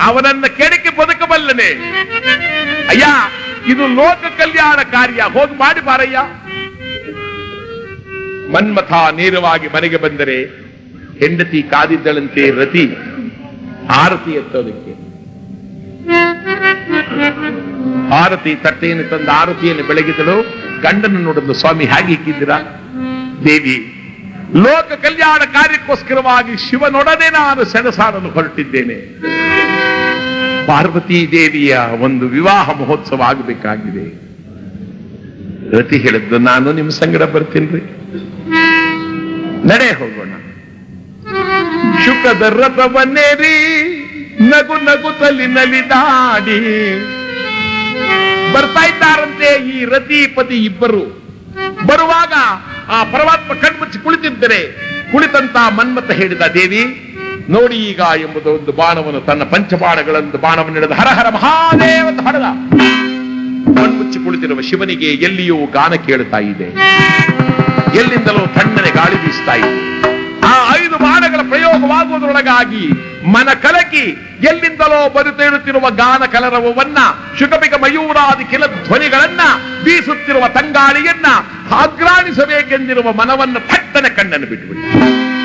ಅವನನ್ನ ಕೆಡಕಿ ಬದುಕಬಲ್ಲನೆ ಅಯ್ಯ ಇದು ಲೋಕ ಕಲ್ಯಾಣ ಕಾರ್ಯ ಹೋಗಿ ಮಾಡಿ ಬಾರಯ್ಯ ಮನ್ಮಥ ನೇರವಾಗಿ ಮನೆಗೆ ಬಂದರೆ ಹೆಂಡತಿ ಕಾದಿದ್ದಳಂತೆ ರತಿ ಆರತಿ ಎತ್ತೋದಕ್ಕೆ ಆರತಿ ತಟ್ಟೆಯನ್ನು ತಂದ ಆರತಿಯನ್ನು ಬೆಳಗಿದಳು ಗಂಡನ ನೋಡಲು ಸ್ವಾಮಿ ಹೇಗೆ ಇಕ್ಕಿದ್ದೀರಾ ದೇವಿ ಲೋಕ ಕಲ್ಯಾಣ ಕಾರ್ಯಕ್ಕೋಸ್ಕರವಾಗಿ ಶಿವನೊಡನೆ ನಾನು ಸೆಣಸಾಡಲು ಹೊರಟಿದ್ದೇನೆ ಪಾರ್ವತಿ ದೇವಿಯ ಒಂದು ವಿವಾಹ ಮಹೋತ್ಸವ ಆಗಬೇಕಾಗಿದೆ ರತಿ ಹೇಳಿದ್ದು ನಾನು ನಿಮ್ಮ ಸಂಗಡ ಬರ್ತೀನಿ ನಡೆ ಹೋಗೋಣ ಶುಕದ ರಥವನ್ನೇರಿ ನಗು ನಗುತ್ತಲಿ ನಲಿದಾಡಿ ಬರ್ತಾ ಇದ್ದಾರಂತೆ ಈ ರತಿ ಪತಿ ಇಬ್ಬರು ಬರುವಾಗ ಆ ಪರಮಾತ್ಮ ಕಣ್ಮುಚ್ಚಿ ಕುಳಿತಿದ್ದರೆ ಕುಳಿತಂತ ಮನ್ಮತ ಹೇಳಿದ ದೇವಿ ನೋಡಿ ಈಗ ಎಂಬುದು ಒಂದು ಬಾಣವನ್ನು ತನ್ನ ಪಂಚಬಾಣಗಳಂದು ಬಾಣವನ್ನು ಹಿಡಿದು ಹರ ಹರ ಮಹಾದೇವ ಅಂತ ಹೊಡೆದ ಕಣ್ಮುಚ್ಚಿ ಕುಳಿತಿರುವ ಶಿವನಿಗೆ ಎಲ್ಲಿಯೂ ಗಾನ ಕೇಳುತ್ತಾ ಇದೆ ಎಲ್ಲಿಂದಲೂ ತಣ್ಣನೆ ಗಾಳಿ ಬೀಸ್ತಾ ಇದೆ ಆ ಐದು ಬಾಣಗಳ ಪ್ರಯೋಗವಾಗುವುದರೊಳಗಾಗಿ ಮನ ಕಲಕಿ ಎಲ್ಲಿಂದಲೋ ಬರುತ್ತೇಳುತ್ತಿರುವ ಗಾನ ಕಲರವವನ್ನ ಶುಕಪಿಕ ಮಯೂರಾದಿ ಕಿಲ ಧ್ವನಿಗಳನ್ನ ಬೀಸುತ್ತಿರುವ ತಂಗಾಳಿಯನ್ನ ಆಗ್ರಾಣಿಸಬೇಕೆಂದಿರುವ ಮನವನ್ನು ಥಟ್ಟನೆ ಕಣ್ಣನ್ನು ಬಿಟ್ಟುಬಿಟ್ಟು